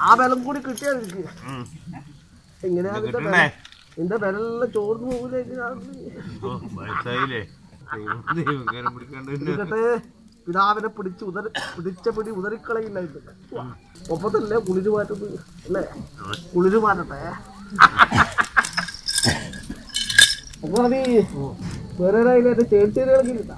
ആ ബലം കൂടി കിട്ടിയാ എനിക്ക് ഉം. എങ്ങനെയാ ഇത് അതിന്റെ കിട്ടണ്ടേ? ബലം? നിന്റെ ബലെല്ലാം ചോർന്നു പോകില്ല എങ്ങനെയാണെന്ന് ഓ, വയസ്സായില്ലേ ദൈവം ദൈവം കയറി പിടിക്കാണ്ട് പിന്നെ ഇരിക്കട്ടെ പിതാവിനെ പിടിച്ച് ഉദര പിടിച്ച പിടി ഉദറിക്കളയില്ല ഇത് ഒപ്പത്തല്ലേ കുളിര് മാറ്റുന്നത് അല്ലേ കുളിര് മാറ്റട്ടെ അപ്പൊ നീ വേറെ ആരായാലും ചേർച്ചേരികളൊക്കെ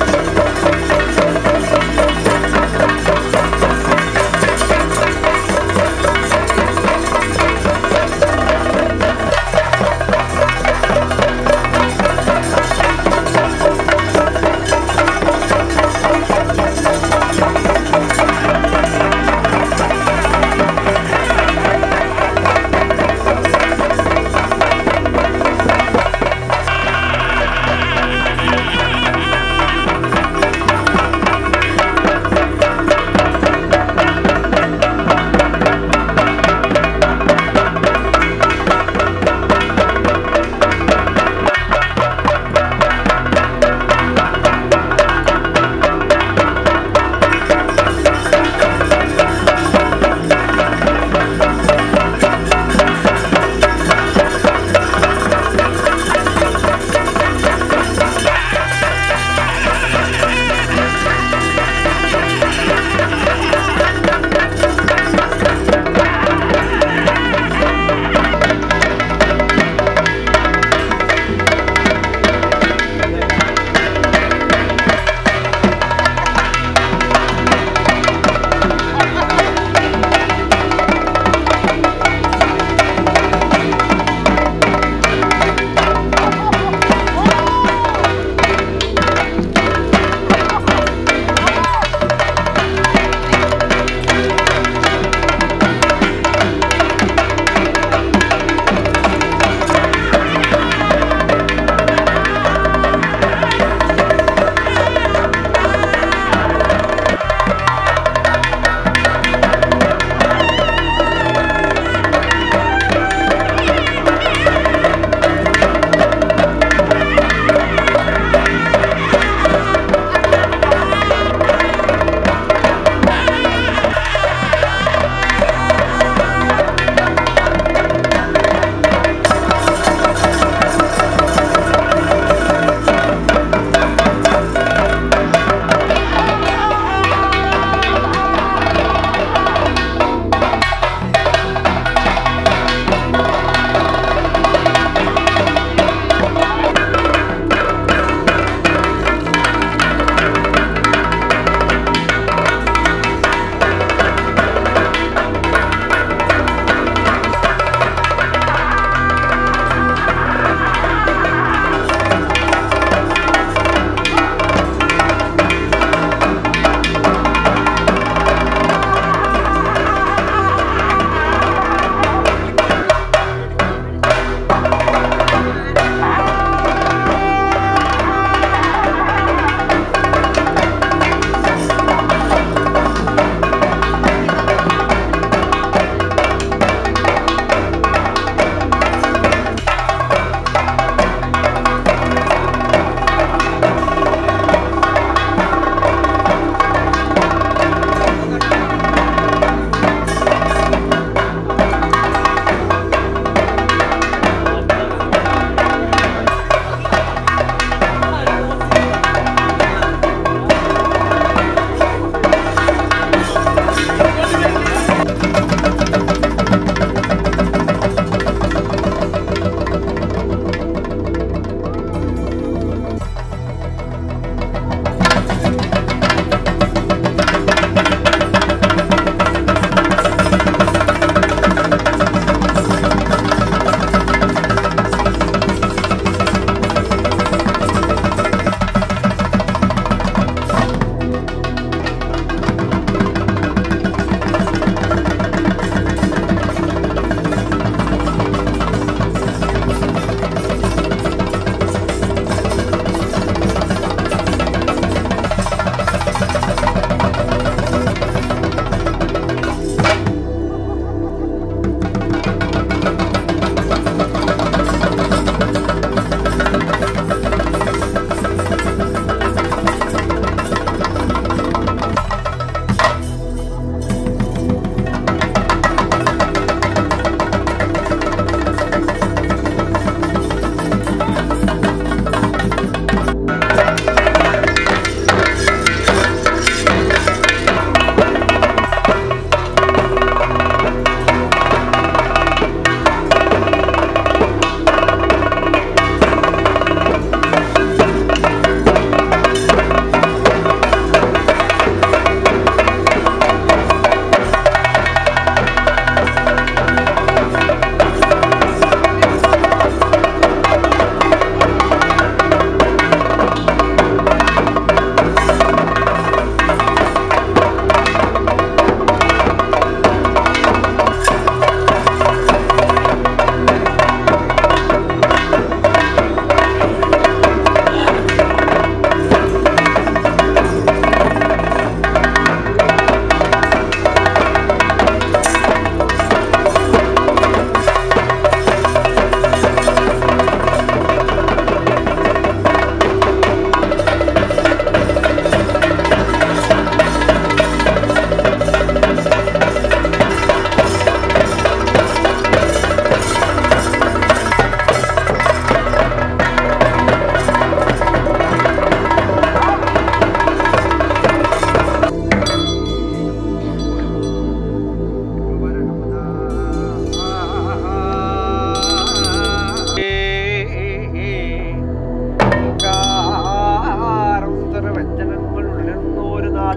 ആ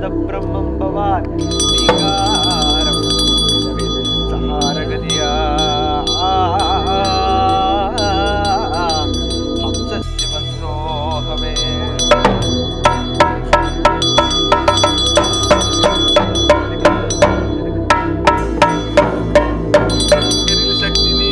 ബ്രഹ്മം ഭവാൻ നീകാരം സഹാരഗതിയാ ഹംസസ്യ വസ്ത്രോഹമേ ശക്തി നീ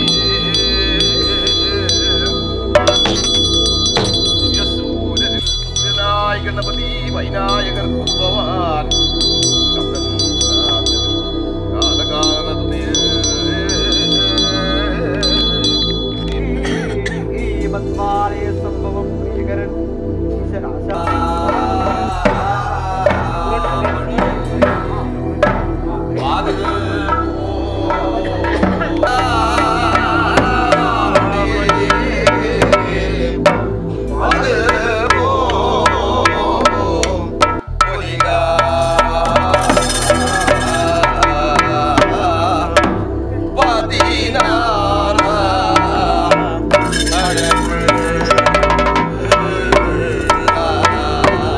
ദിവ്യസൂര്യനിൽ സൂര്യനായ ഗണപതി വൈനായകർ ഭവാൻ സ്കന്ദൻ നാഥനിൽ കാലകാലതുനിൽ ശ്രീമദ്വാലയ സംഭവം പ്രിയകരൻ പതിനാറാം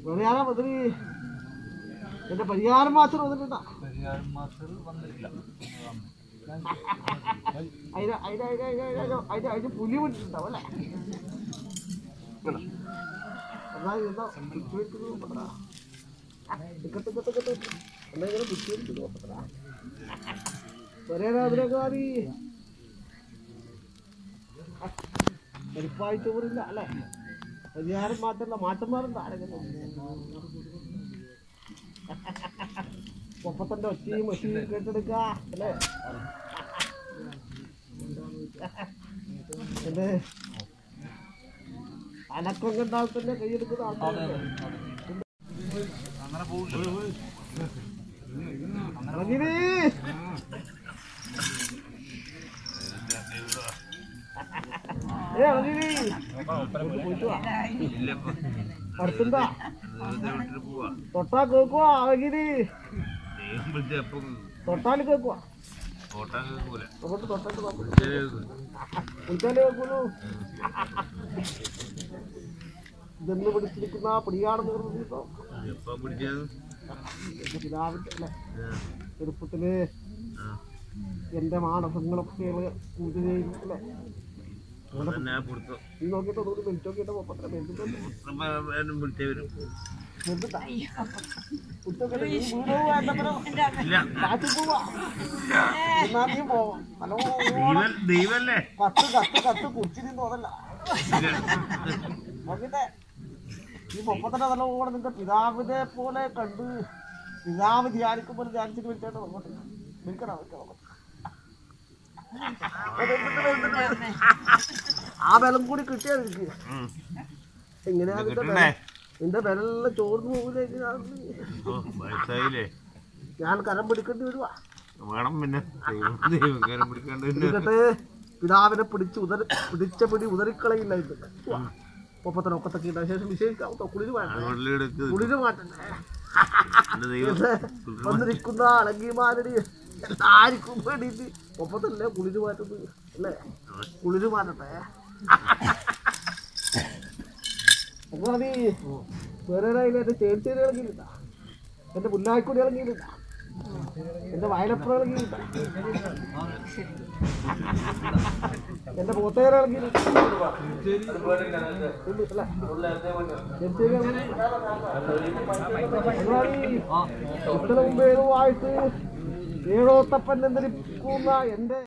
പരിഹാരം മന്ത്രി എന്റെ പരിഹാരം മാത്രം വന്നിട്ടുണ്ടാ അതിന് അതിന് അതിന് അതിന് അതിന് അതിന് അതിന് പുലി വിട്ടിട്ടുണ്ടാവും അല്ലേ എന്നാ എന്താ കുത്തിവെച്ച് നോക്കട്ടാ ടിക്കറ്റ് ടിക്കറ്റ് ടിക്കറ്റ് എന്നാ ഇങ്ങനെ കുത്തിവെച്ച് നോക്കട്ടാ ഒരേ അതിനേക്കാളി പരിപ്പായി ചോറില്ല അല്ലേ പരിഹാരം മാത്രമല്ല മാറ്റന്മാരുണ്ട് ആരെങ്കിലും ഒപ്പത്തന്റെ ഒച്ചയും മഷിയും കേട്ടെടുക്ക അല്ലേ എന്റെ അനക്കം കണ്ടാൽ തന്നെ കൈയെടുക്കുന്ന ആൾക്കാരല്ലേ ഇറങ്ങിരി. ഏ ഇറങ്ങിരി. പോയിട്ട് വാ. അടുത്തുണ്ടാ വിട്ടിട്ട് പോവാ തൊട്ടാ കേക്കുവാ ഇറങ്ങിരി ദൈവം വിളിച്ച എപ്പം തൊട്ടാല് കേക്കുവാ ഓട്ടാൻ കേൾക്കൂല അങ്ങോട്ട് തൊട്ടിട്ട് നോക്കൂ കേൾക്കും. വിളിച്ചാലേ കേൾക്കുള്ളൂ ഇതെന്ന് പിടിച്ചിരിക്കുന്ന പിടിയാണെന്ന് പറഞ്ഞിട്ടോ എപ്പം പിടിച്ചത് എന്റെ പിതാവിന്റെ അല്ലെ ആ, ചെറുപ്പത്തില് ആ. എന്റെ മാനസങ്ങളൊക്കെ പൂജ ചെയ്യുന്നു അല്ലെ അതന്നെ കൊടുത്തു നീ നോക്കിയിട്ട് ഒന്നുകൂടി വിളിച്ചു നോക്കിയിട്ട് മുപ്പത്ര ബന്ധുണ്ട് വിളിച്ചേ വരും ഇല്ല കാച്ചു പോവാ എന്നാ നീ പോവാം ഹലോ ദൈവം ദൈവല്ലേ കത്ത് കത്ത് കത്ത് കുറിച്ചിന് തോന്നല്ല ഇല്ല. നോക്കിട്ടെ ഈ മുപ്പത്തിന്റെ നല്ലോണം നിന്റെ പിതാവിനെ പോലെ കണ്ട് പിതാവ് ധ്യാനിക്കുമ്പോൾ ധ്യാനിച്ചിട്ട് വിളിച്ചോട്ട് അങ്ങോട്ട് വിളിക്കണം വിളിക്കണം ആ ബലം കൂടി കിട്ടിയാ എനിക്ക് ഉം. എങ്ങനെയാ ഇത് നിന്റെ കിട്ടണ്ടേ? ബലം? നിന്റെ ബലെല്ലാം ചോർന്നു പോകില്ലേ ഓ, വയസ്സായില്ലേ ഞാൻ കരം പിടിക്കേണ്ടി വരുവാ വേണം പിന്നെ ദൈവം ദൈവം കയറി പിടിക്കാണ്ട് പിന്നെ എന്നിട്ട് പിതാവിനെ പിടിച്ച് ഉദര പിടിച്ച പിടി ഉദറിക്കളയില്ല ഇത് ഒപ്പത്തിന് ഒക്കത്തൊക്കെ ഇട്ട ശേഷം വിശേഷിക്കാവോ കുളിര് വേണ്ട വെള്ളമെടുത്ത് കുളിര് മാറ്റണ്ടേ എന്റെ ദൈവം ഇത് വന്നിരിക്കുന്ന അളങ്കിമാരുടെ എല്ലാവർക്കും വേണ്ടിയിട്ട് ഒപ്പത്തല്ലേ കുളിര് മാറ്റുന്നത് അല്ലേ കുളിര് മാറ്റട്ടെ എന്നാ നീ വേറെ എന്റെ ചേർച്ചേരി ഇളകിയില്ല എന്റെ മുന്നായിക്കൂടി ഇളകിയില്ല എന്റെ വയലപ്പുറം ഇളകിയില്ല എന്റെ പോത്തേര ഇളകിയില്ല ഇത്ര മുമ്പ് ഏതുമായിട്ട് ഏഴോത്തപ്പൻ എന്നരിക്കുന്ന എന്റെ